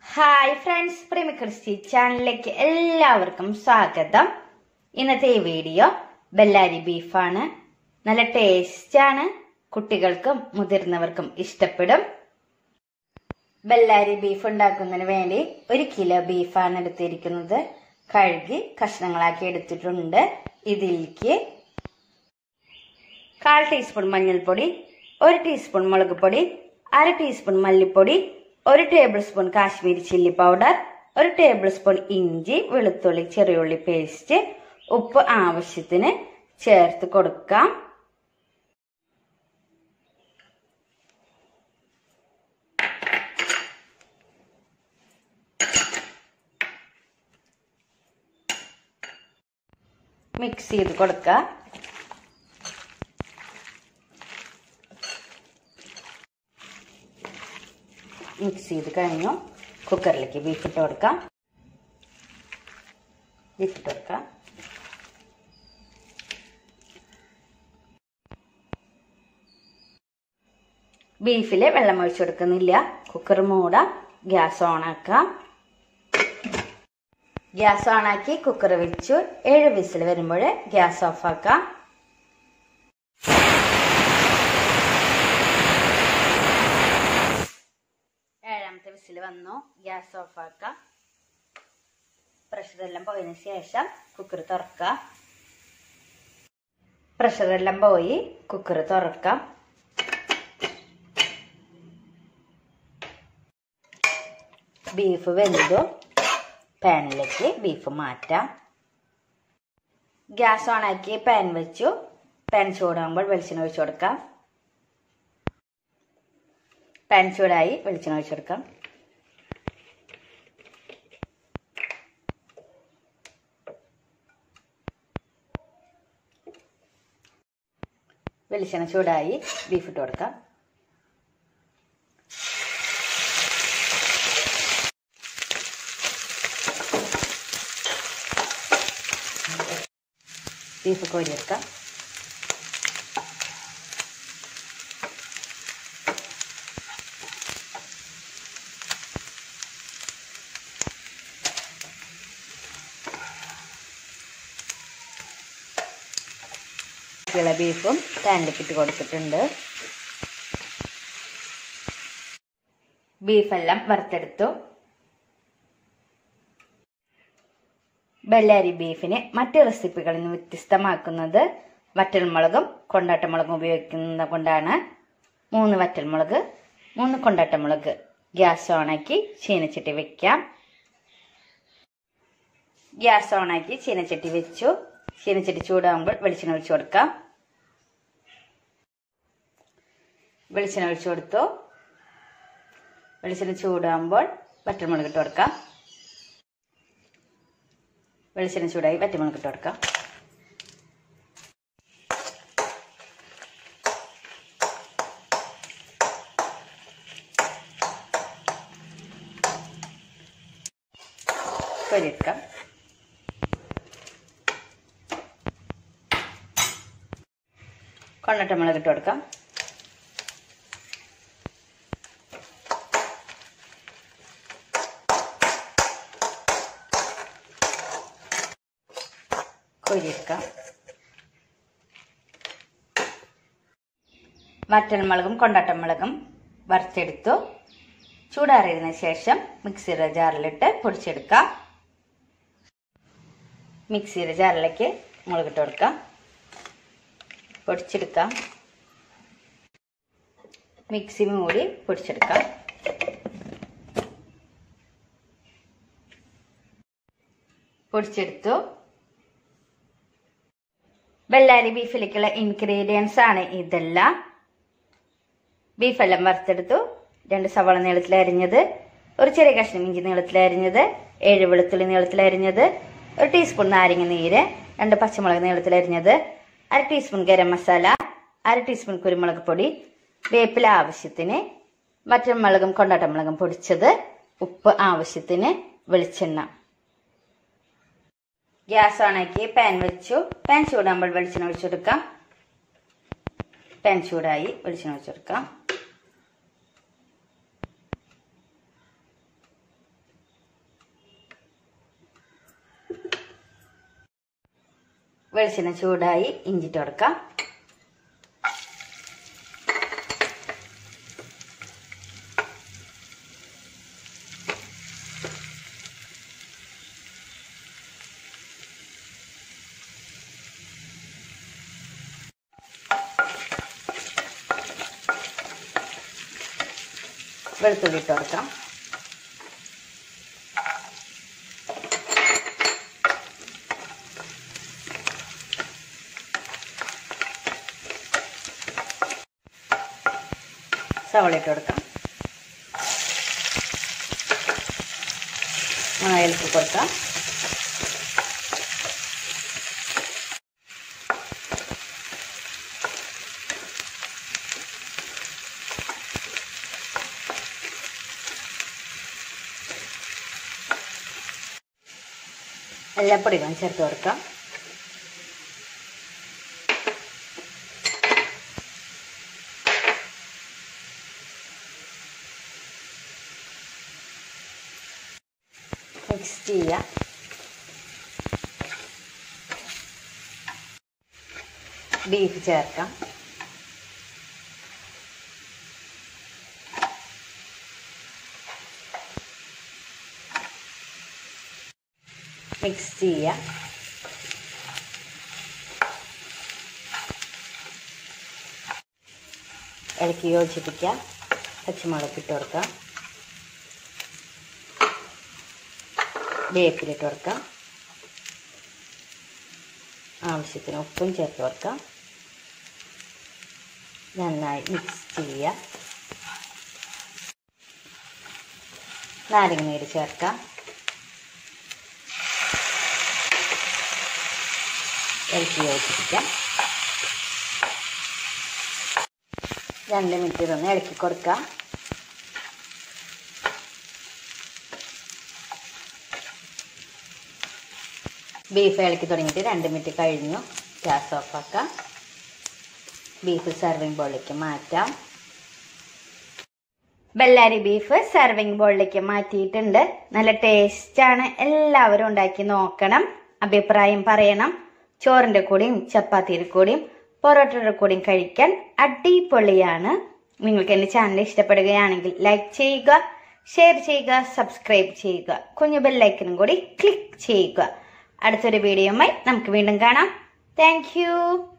hi friends പ്രേമി Christy ചാനലിലേക്ക് എല്ലാവർക്കും സ്വാഗതം ഇന്നത്തെ ഈ വീഡിയോ ബെല്ലാരി ബീഫാണ് നല്ല ടേസ്റ്റ് ആണ് കുട്ടികൾക്കും മുതിർന്നവർക്കും ഇഷ്ടപ്പെടും ബെല്ലാരി ബീഫ് ഉണ്ടാക്കുന്നതിന് വേണ്ടി ഒരു കിലോ ബീഫാണ് എടുത്തിരിക്കുന്നത് കഴുകി കഷ്ണങ്ങളാക്കി എടുത്തിട്ടുണ്ട് ഇതിലേക്ക് കാൽ ടീസ്പൂൺ മഞ്ഞൾപ്പൊടി ഒരു ടീസ്പൂൺ മുളക് പൊടി അര ടീസ്പൂൺ മല്ലിപ്പൊടി ഒരു tablespoon Kashmiri chilli powder ഒരു ടേബിൾ സ്പൂൺ ഇഞ്ചി വെളുത്തുള്ളി ചെറിയുള്ളി പേസ്റ്റ് ഉപ്പ് ആവശ്യത്തിന് ചേർത്ത് കൊടുക്കാം മിക്സ് ചെയ്ത് കൊടുക്കുക മിക്സ് ചെയ്ത് കഴിഞ്ഞു കുക്കറിലേക്ക് ബീഫ് ഇട്ട് കൊടുക്കാം ബീഫ് ഇട്ട് കൊടുക്കാം ബീഫിൽ വെള്ളം ഒഴിച്ചു കൊടുക്കുന്നില്ല കുക്കർ മൂടാം ഗ്യാസ് ഓണാക്കാം ഗ്യാസ് ഓണാക്കി കുക്കർ വെച്ചു ഏഴ് വിസിൽ വരുമ്പോൾ ഗ്യാസ് ഓഫാക്കാം ഏഴാമത്തെ വിസിൽ വന്നു ഗ്യാസ് ഓഫാക്കാം പ്രഷറെല്ലാം പോയതിനു ശേഷം കുക്കർ തുറക്കാം പ്രഷറെല്ലാം പോയി കുക്കർ തുറക്കാം ബീഫ് വെന്തു പാനിലേക്ക് ബീഫ് മാറ്റാം ഗ്യാസ് ഓണാക്കി പാൻ വെച്ചു പാൻ ചൂടാകുമ്പോൾ വെളിച്ചെണ്ണ ഒഴിച്ചു കൊടുക്കാം പാൻ ചൂടായി വെളിച്ചെണ്ണ ഒഴിച്ചു കൊടുക്കാം വെളിച്ചെണ്ണ ചൂടായി ബീഫ് ഇട്ട് കൊടുക്കാം ബീഫ് കോരിയെടുക്കാം ഇള ബീഫും പാനിലേക്ക് ഇട്ട് കൊടുത്തിട്ടുണ്ട് ബീഫെല്ലാം വറുത്തെടുത്തു ബെല്ലാരി ബീഫിനെ മറ്റ് റെസിപ്പികളിൽ നിന്ന് വ്യത്യസ്തമാക്കുന്നത് വറ്റൽമുളകും കൊണ്ടാട്ടമുളകും ഉപയോഗിക്കുന്നത് കൊണ്ടാണ് മൂന്ന് വറ്റൽമുളക് മൂന്ന് കൊണ്ടാട്ടമുളക് ഗ്യാസ് ഓണാക്കി ചീനച്ചട്ടി വെക്കാം ഗ്യാസ് ഓണാക്കി ചീനച്ചട്ടി വെച്ചു ചീനച്ചട്ടി ചൂടാകുമ്പോൾ വെളിച്ചെണ്ണ ഒഴിച്ചു കൊടുക്കാം വെളിച്ചെണ്ണ ഒഴിച്ചു കൊടുത്തു വെളിച്ചെണ്ണ ചൂടാകുമ്പോൾ വറ്റൽമുളക് ഇട്ട് കൊടുക്കാം വെളിച്ചെണ്ണ ചൂടായി വറ്റൽമുളക് ഇട്ട് കൊടുക്കാം പൊരിയെടുക്കാം കൊണ്ടട്ടമുളക് ഇട്ട് കൊടുക്കാം കോരിയെടുക്കാം വറ്റൽമുളകും കൊണ്ടാട്ടമുളകും വറുത്തെടുത്തു ചൂടാറിയതിനു ശേഷം മിക്സിയുടെ ജാറിലിട്ട് പൊടിച്ചെടുക്കാം മിക്സിയുടെ ജാറിലേക്ക് മുളകിട്ട് കൊടുക്കാം പൊടിച്ചെടുക്കാം മിക്സി മൂടി പൊടിച്ചെടുക്കാം പൊടിച്ചെടുത്തു ബെല്ലാരി ബീഫിലേക്കുള്ള ഇൻഗ്രീഡിയൻസ് ആണ് ഇതെല്ലാം ബീഫെല്ലാം വറുത്തെടുത്തു രണ്ട് സവാള നീളത്തിൽ അരിഞ്ഞത് ഒരു ചെറിയ കഷ്ണം ഇഞ്ചി നീളത്തിൽ അരിഞ്ഞത് ഏഴ് വെളുത്തുള്ളി നീളത്തിൽ അരിഞ്ഞത് ഒരു ടീസ്പൂൺ നാരങ്ങ നീര് രണ്ട് പച്ചമുളക് നീളത്തിൽ അരിഞ്ഞത് അര ടീസ്പൂൺ ഗരം മസാല അര ടീസ്പൂൺ കുരുമുളക് പൊടി വേപ്പില ആവശ്യത്തിന് വറ്റൽമുളകും കൊണ്ടാട്ടമുളകും പൊടിച്ചത് ഉപ്പ് ആവശ്യത്തിന് വെളിച്ചെണ്ണ ഗ്യാസ് ഓണാക്കി പാൻ വെച്ചു പാൻ ചൂടാകുമ്പോൾ വെളിച്ചെണ്ണ ഒഴിച്ചെടുക്കാം പാൻ ചൂടായി വെളിച്ചെണ്ണ ഒഴിച്ചെടുക്കാം വെളിച്ചെണ്ണ ചൂടായി ഇഞ്ചിട്ട് കൊടുക്കാം വെളുത്തുള്ളി ഇട്ട് കൊടുക്കാം സവള ഇട്ട് കൊടുക്കാം ഇളക്കി കൊടുക്കാം എല്ലാ പൊടികളും ചേർത്ത് കൊടുക്കാം മിക്സ് ചെയ്യാം ബീഫ് ചേർക്കാം മിക്സ് ചെയ്യാം ഇളക്കി യോജിപ്പിക്കാം പച്ചമുളക് ഇട്ട് കൊടുക്കാം വേപ്പിലിട്ട് കൊടുക്കാം ആവശ്യത്തിന് ഉപ്പും ചേർത്ത് കൊടുക്കാം നന്നായി മിക്സ് ചെയ്യുക നാരങ്ങ നീര് ചേർക്കാം ഇളക്കി യോജിപ്പിക്കാം രണ്ട് മിനിറ്റ് ഇതൊന്ന് ഇളക്കി കൊടുക്കാം ബീഫ് ഇളക്കി തുടങ്ങിയിട്ട് രണ്ട് മിനിറ്റ് കഴിഞ്ഞു ഗ്യാസ് ഓഫാക്കാം ബീഫ് സെർവിങ് ബോളിലേക്ക് മാറ്റാം ബെല്ലാരി ബീഫ് സെർവിങ് ബോളിലേക്ക് മാറ്റിയിട്ടുണ്ട് നല്ല ടേസ്റ്റാണ് എല്ലാവരും ഉണ്ടാക്കി നോക്കണം അഭിപ്രായം പറയണം ചോറിൻ്റെ കൂടെയും ചപ്പാത്തിയുടെ കൂടെയും പൊറോട്ടയുടെ കൂടെയും കഴിക്കാൻ അടിപൊളിയാണ് നിങ്ങൾക്ക് എൻ്റെ ചാനൽ ഇഷ്ടപ്പെടുകയാണെങ്കിൽ ലൈക്ക് ചെയ്യുക ഷെയർ ചെയ്യുക സബ്സ്ക്രൈബ് ചെയ്യുക കുഞ്ഞു ബെല്ലൈക്കനും കൂടി ക്ലിക്ക് ചെയ്യുക അടുത്തൊരു വീഡിയോയുമായി നമുക്ക് വീണ്ടും കാണാം താങ്ക്